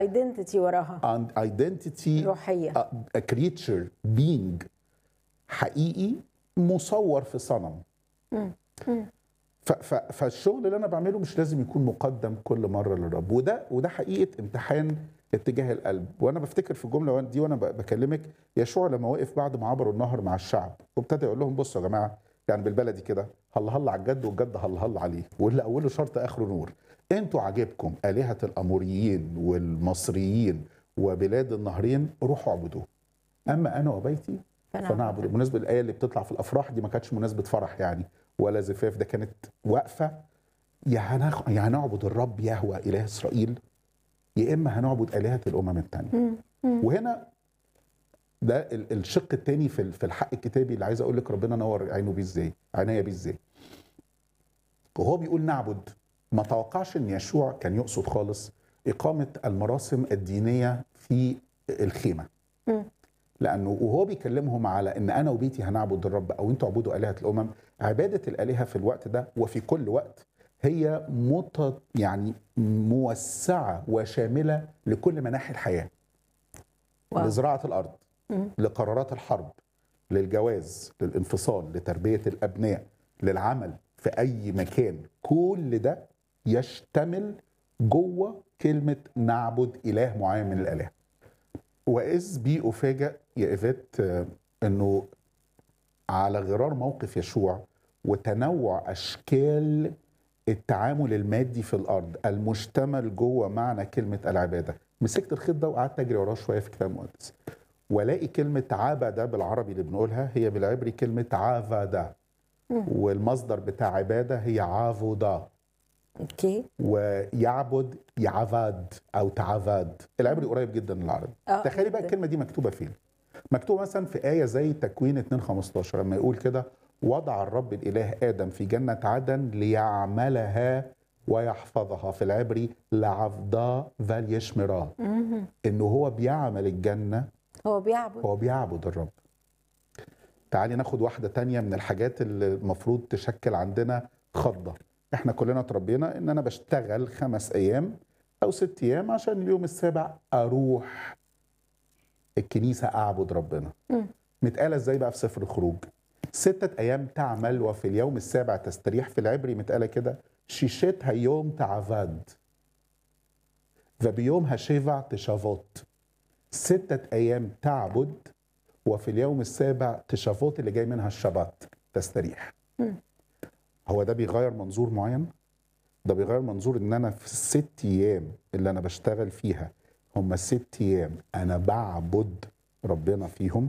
ايدنتيتي وراها and identity روحيه a, a creature being حقيقي مصور في صنم مم. مم. ف- ف- فالشغل اللي انا بعمله مش لازم يكون مقدم كل مره للرب وده وده حقيقه امتحان اتجاه القلب وانا بفتكر في الجمله دي وانا ب- بكلمك يشوع لما وقف بعد ما عبروا النهر مع الشعب وابتدى يقول لهم بصوا يا جماعه يعني بالبلدي كده هلا هلا على الجد والجد هلا هلا عليه واللي اوله شرط اخره نور انتوا عاجبكم الهه الاموريين والمصريين وبلاد النهرين روحوا اعبدوه اما انا وبيتي فنعبد بالنسبه للايه اللي بتطلع في الافراح دي ما كانتش مناسبه فرح يعني ولا زفاف ده كانت واقفه يا هنخ... يا هنعبد الرب يهوى اله اسرائيل يا اما هنعبد الهه الامم الثانيه مم. مم. وهنا ده ال- الشق الثاني في ال- في الحق الكتابي اللي عايز اقول لك ربنا نور عينه بيه ازاي عينيا بيه ازاي وهو بيقول نعبد ما توقعش ان يشوع كان يقصد خالص اقامه المراسم الدينيه في الخيمه مم. لانه وهو بيكلمهم على ان انا وبيتي هنعبد الرب او انتوا اعبدوا الهه الامم عباده الالهه في الوقت ده وفي كل وقت هي مت يعني موسعه وشامله لكل مناحي الحياه واو. لزراعه الارض مم. لقرارات الحرب للجواز للانفصال لتربيه الابناء للعمل في اي مكان كل ده يشتمل جوه كلمه نعبد اله معين من الالهه واذ بي افاجئ يا ايفات آه، انه على غرار موقف يشوع وتنوع اشكال التعامل المادي في الارض المشتمل جوه معنى كلمه العباده مسكت الخيط ده وقعدت اجري وراه شويه في كتاب المقدس والاقي كلمه عبده بالعربي اللي بنقولها هي بالعبري كلمه عافدا مم. والمصدر بتاع عباده هي عافودا اوكي ويعبد يعفاد او تعفاد العبري قريب جدا من العربي اه تخيلي بقى جداً. الكلمه دي مكتوبه فين مكتوبه مثلا في ايه زي تكوين 2 15 لما يقول كده وضع الرب الاله ادم في جنه عدن ليعملها ويحفظها في العبري لعفضا فاليشمرا مهم. انه هو بيعمل الجنه هو بيعبد هو بيعبد الرب تعالي ناخد واحدة تانية من الحاجات اللي المفروض تشكل عندنا خضة احنا كلنا اتربينا ان انا بشتغل خمس ايام او ست ايام عشان اليوم السابع اروح الكنيسة اعبد ربنا مم. متقالة ازاي بقى في سفر الخروج ستة ايام تعمل وفي اليوم السابع تستريح في العبري متقالة كده شيشتها يوم تعفاد وبيومها شيفع تشافوت ستة أيام تعبد وفي اليوم السابع تشافوت اللي جاي منها الشبات تستريح مم. هو ده بيغير منظور معين ده بيغير منظور ان انا في الست ايام اللي انا بشتغل فيها هم ست ايام انا بعبد ربنا فيهم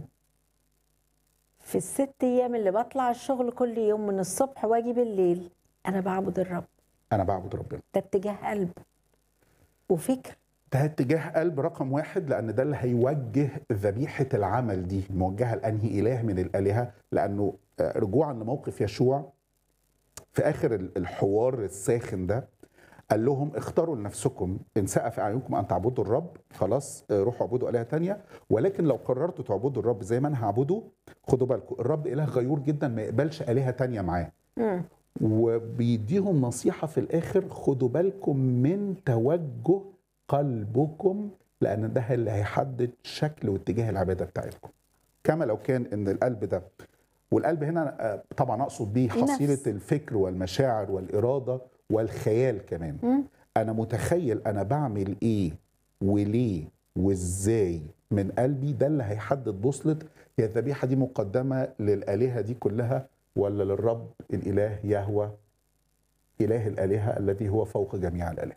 في الست ايام اللي بطلع الشغل كل يوم من الصبح واجي بالليل انا بعبد الرب انا بعبد ربنا ده اتجاه قلب وفكر ده اتجاه قلب رقم واحد لان ده اللي هيوجه ذبيحه العمل دي موجهه لانهي اله من الالهه لانه آه، رجوعا لموقف يشوع في اخر ال- الحوار الساخن ده قال لهم اختاروا لنفسكم ان سقف اعينكم ان تعبدوا الرب خلاص آه، روحوا اعبدوا الهه تانية ولكن لو قررتوا تعبدوا الرب زي ما انا هعبده خدوا بالكم الرب اله غيور جدا ما يقبلش الهه تانية معاه مم. وبيديهم نصيحة في الآخر خدوا بالكم من توجه قلبكم لأن ده اللي هيحدد شكل واتجاه العبادة بتاعتكم كما لو كان إن القلب ده والقلب هنا آه، طبعا أقصد بيه حصيلة النفس. الفكر والمشاعر والإرادة والخيال كمان مم. أنا متخيل أنا بعمل إيه وليه وإزاي من قلبي ده اللي هيحدد بوصلة هي الذبيحة دي مقدمة للآلهة دي كلها ولا للرب الإله يهوى إله الآلهة الذي هو فوق جميع الآلهة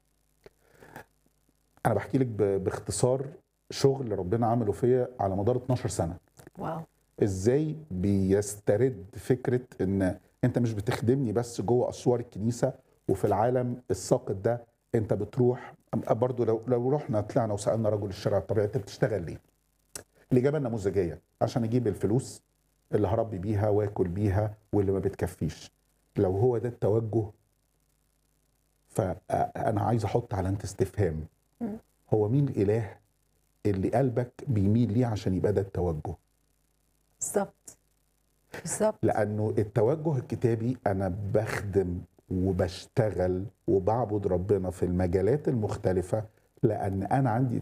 أنا بحكي لك ب- باختصار شغل ربنا عمله فيا على مدار 12 سنة واو ازاي بيسترد فكره ان انت مش بتخدمني بس جوه اسوار الكنيسه وفي العالم الساقط ده انت بتروح برضو لو لو رحنا طلعنا وسالنا رجل الشارع الطبيعي انت بتشتغل ليه؟ الاجابه النموذجيه عشان اجيب الفلوس اللي هربي بيها واكل بيها واللي ما بتكفيش لو هو ده التوجه فانا عايز احط علامه استفهام مم. هو مين الاله اللي قلبك بيميل ليه عشان يبقى ده التوجه بالظبط بالظبط لانه التوجه الكتابي انا بخدم وبشتغل وبعبد ربنا في المجالات المختلفه لان انا عندي